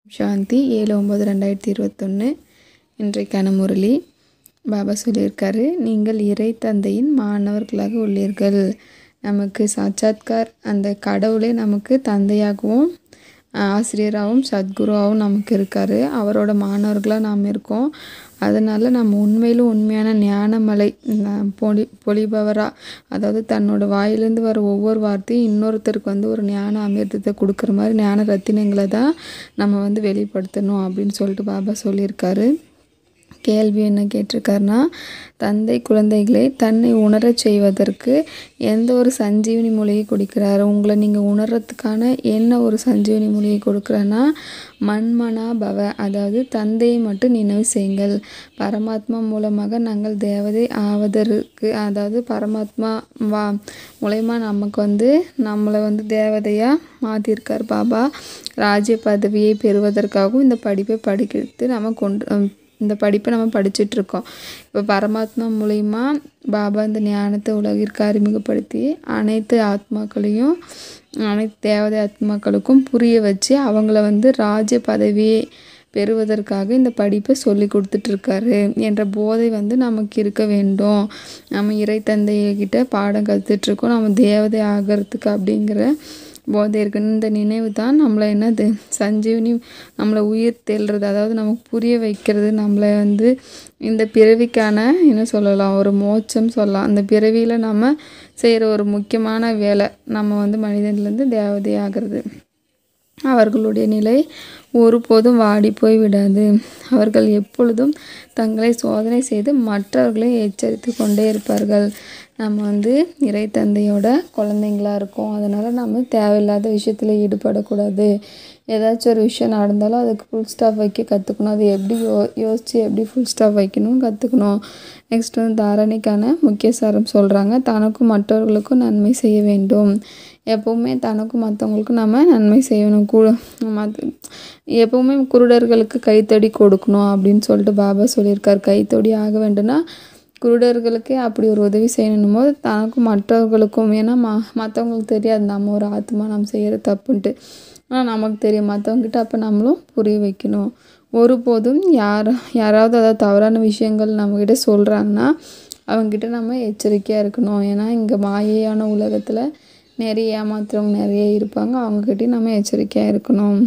சாந்தி ஏழு ஒம்பது ரெண்டாயிரத்தி இருபத்தொன்று இன்றைக்கான முரளி பாபா சொல்லியிருக்காரு நீங்கள் இறை தந்தையின் மாணவர்களாக உள்ளீர்கள் நமக்கு சாட்சாத்கார் அந்த கடவுளே நமக்கு தந்தையாகவும் ஆசிரியராகவும் சத்குருவாகவும் நமக்கு இருக்கார் அவரோட மாணவர்களாக நாம் இருக்கோம் அதனால் நம்ம உண்மையிலும் உண்மையான ஞானமலை ந- பொழி பொழிபவராக அதாவது தன்னோட வாயிலேருந்து வர ஒவ்வொரு வார்த்தையும் இன்னொருத்தருக்கு வந்து ஒரு ஞான அமிர்தத்தை கொடுக்குற மாதிரி ஞான ரத்தினங்களை தான் நம்ம வந்து வெளிப்படுத்தணும் அப்படின்னு சொல்லிட்டு பாபா சொல்லியிருக்காரு கேள்வி என்ன கேட்டிருக்காருன்னா தந்தை குழந்தைகளை தன்னை உணரச் செய்வதற்கு எந்த ஒரு சஞ்சீவனி மூலிகை கொடுக்கிறாரு உங்களை நீங்கள் உணர்றதுக்கான என்ன ஒரு சஞ்சீவனி மூலிகை கொடுக்குறேன்னா மண்மனா பவ அதாவது தந்தையை மட்டும் நினைவு செய்யுங்கள் பரமாத்மா மூலமாக நாங்கள் தேவதை ஆவதற்கு அதாவது பரமாத்மா வா மூலயமா நமக்கு வந்து நம்மளை வந்து தேவதையாக மாற்றிருக்கார் பாபா ராஜ்ய பதவியை பெறுவதற்காகவும் இந்த படிப்பை படிக்கிறது நம்ம கொண்டு இந்த படிப்பை நம்ம படிச்சுட்டு இருக்கோம் இப்போ பரமாத்மா மூலயமா பாபா இந்த ஞானத்தை உலகிற்கு அறிமுகப்படுத்தி அனைத்து ஆத்மாக்களையும் அனைத்து தேவதை ஆத்மாக்களுக்கும் புரிய வச்சு அவங்கள வந்து ராஜ்ய பதவியை பெறுவதற்காக இந்த படிப்பை சொல்லி கொடுத்துட்ருக்காரு என்ற போதை வந்து நமக்கு இருக்க வேண்டும் நம்ம இறை தந்தைகிட்ட பாடம் கற்றுட்ருக்கோம் நம்ம தேவதை ஆகிறதுக்கு அப்படிங்கிற போதை இருக்கு இந்த நினைவு தான் நம்மளை என்னது சஞ்சீவனி நம்மளை உயிர் தெள்றது அதாவது நமக்கு புரிய வைக்கிறது நம்மளை வந்து இந்த பிறவிக்கான என்ன சொல்லலாம் ஒரு மோட்சம் சொல்லலாம் அந்த பிறவியில் நம்ம செய்கிற ஒரு முக்கியமான வேலை நம்ம வந்து மனிதன்லேருந்து தேவதை ஆகிறது அவர்களுடைய நிலை ஒருபோதும் வாடி போய் விடாது அவர்கள் எப்பொழுதும் தங்களை சோதனை செய்து மற்றவர்களை எச்சரித்து கொண்டே இருப்பார்கள் நம்ம வந்து இறை தந்தையோட குழந்தைங்களா இருக்கோம் அதனால் நம்ம தேவையில்லாத விஷயத்தில் ஈடுபடக்கூடாது ஏதாச்சும் ஒரு விஷயம் நடந்தாலும் அதுக்கு ஃபுல் ஸ்டாப் வைக்க கற்றுக்கணும் அது எப்படி யோ யோசித்து எப்படி ஃபுல் ஸ்டாப் வைக்கணும் கற்றுக்கணும் நெக்ஸ்ட் வந்து தாரணைக்கான முக்கிய சாரம் சொல்கிறாங்க தனக்கும் மற்றவர்களுக்கும் நன்மை செய்ய வேண்டும் எப்போவுமே தனக்கும் மற்றவங்களுக்கும் நம்ம நன்மை செய்யணும் கூட மத் எப்போவுமே குருடர்களுக்கு கைத்தடி கொடுக்கணும் அப்படின்னு சொல்லிட்டு பாபா சொல்லியிருக்கார் கைத்தடி ஆக வேண்டும்னா குருடர்களுக்கே அப்படி ஒரு உதவி செய்யணும் போது தனக்கும் மற்றவர்களுக்கும் ஏன்னா ம மற்றவங்களுக்கு தெரியாது நம்ம ஒரு ஆத்மா நம்ம செய்கிற தப்புன்ட்டு ஆனால் நமக்கு தெரியும் மற்றவங்ககிட்ட அப்போ நம்மளும் புரிய வைக்கணும் ஒருபோதும் யார் யாராவது அதாவது தவறான விஷயங்கள் நம்மக்கிட்ட சொல்கிறாங்கன்னா அவங்கக்கிட்ட நம்ம எச்சரிக்கையாக இருக்கணும் ஏன்னா இங்கே மாயையான உலகத்தில் நிறைய ஏமாத்துறவங்க நிறைய இருப்பாங்க அவங்கக்கிட்டையும் நம்ம எச்சரிக்கையாக இருக்கணும்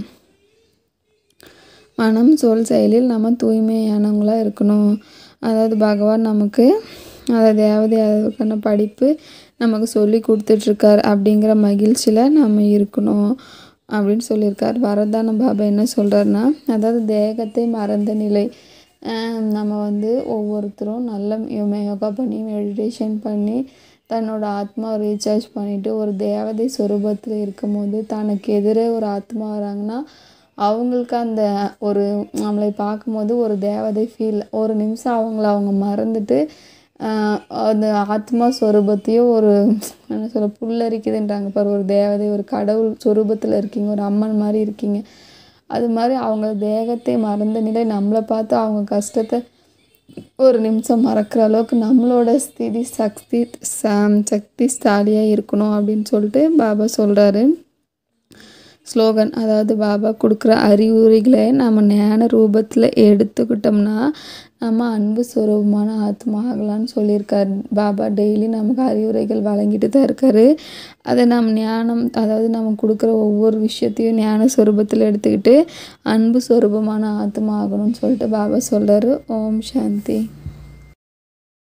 மனம் சொல் செயலில் நம்ம தூய்மையானவங்களாக இருக்கணும் அதாவது பகவான் நமக்கு அதாவது தேவதை அதற்கான படிப்பு நமக்கு சொல்லி கொடுத்துட்ருக்கார் அப்படிங்கிற மகிழ்ச்சியில் நம்ம இருக்கணும் அப்படின்னு சொல்லியிருக்கார் வரதான பாபா என்ன சொல்கிறாருன்னா அதாவது தேகத்தை மறந்த நிலை ஆஹ் நம்ம வந்து ஒவ்வொருத்தரும் நல்ல யோ- யோகா பண்ணி மெடிடேஷன் பண்ணி தன்னோட ஆத்மாவை ரீசார்ஜ் பண்ணிவிட்டு ஒரு தேவதை சொரூபத்தில் இருக்கும்போது தனக்கு எதிரே ஒரு ஆத்மா வராங்கன்னா அவங்களுக்கு அந்த ஒரு நம்மளை பார்க்கும்போது ஒரு தேவதை ஃபீல் ஒரு நிமிஷம் அவங்கள அவங்க மறந்துட்டு ஆஹ் அந்த ஆத்மா சொரூபத்தையும் ஒரு என்ன சொல்ல புல்லரிக்குதுன்றாங்க பாரு ஒரு தேவதை ஒரு கடவுள் சொரூபத்தில் இருக்கீங்க ஒரு அம்மன் மாதிரி இருக்கீங்க அது மாதிரி அவங்க தேகத்தை மறந்த நிலை நம்மளை பார்த்து அவங்க கஷ்டத்தை ஒரு நிமிஷம் மறக்கிற அளவுக்கு நம்மளோட ஸ்திதி சக்தி ச- சக்தி ஸ்தாலியாக இருக்கணும் அப்படின்னு சொல்லிட்டு பாபா சொல்கிறாரு ஸ்லோகன் அதாவது பாபா கொடுக்குற அறிவுரைகளை நம்ம ஞான ரூபத்தில் எடுத்துக்கிட்டோம்னா நம்ம அன்பு சுரூபமான ஆத்மா ஆகலாம்னு சொல்லியிருக்காரு பாபா டெய்லி நமக்கு அறிவுரைகள் வழங்கிட்டு தான் இருக்காரு அதை நம்ம ஞானம் அதாவது நம்ம கொடுக்குற ஒவ்வொரு விஷயத்தையும் ஞான சொரூபத்தில் எடுத்துக்கிட்டு அன்பு சொரூபமான ஆத்மா ஆகணும்னு சொல்லிட்டு பாபா சொல்கிறாரு ஓம் சாந்தி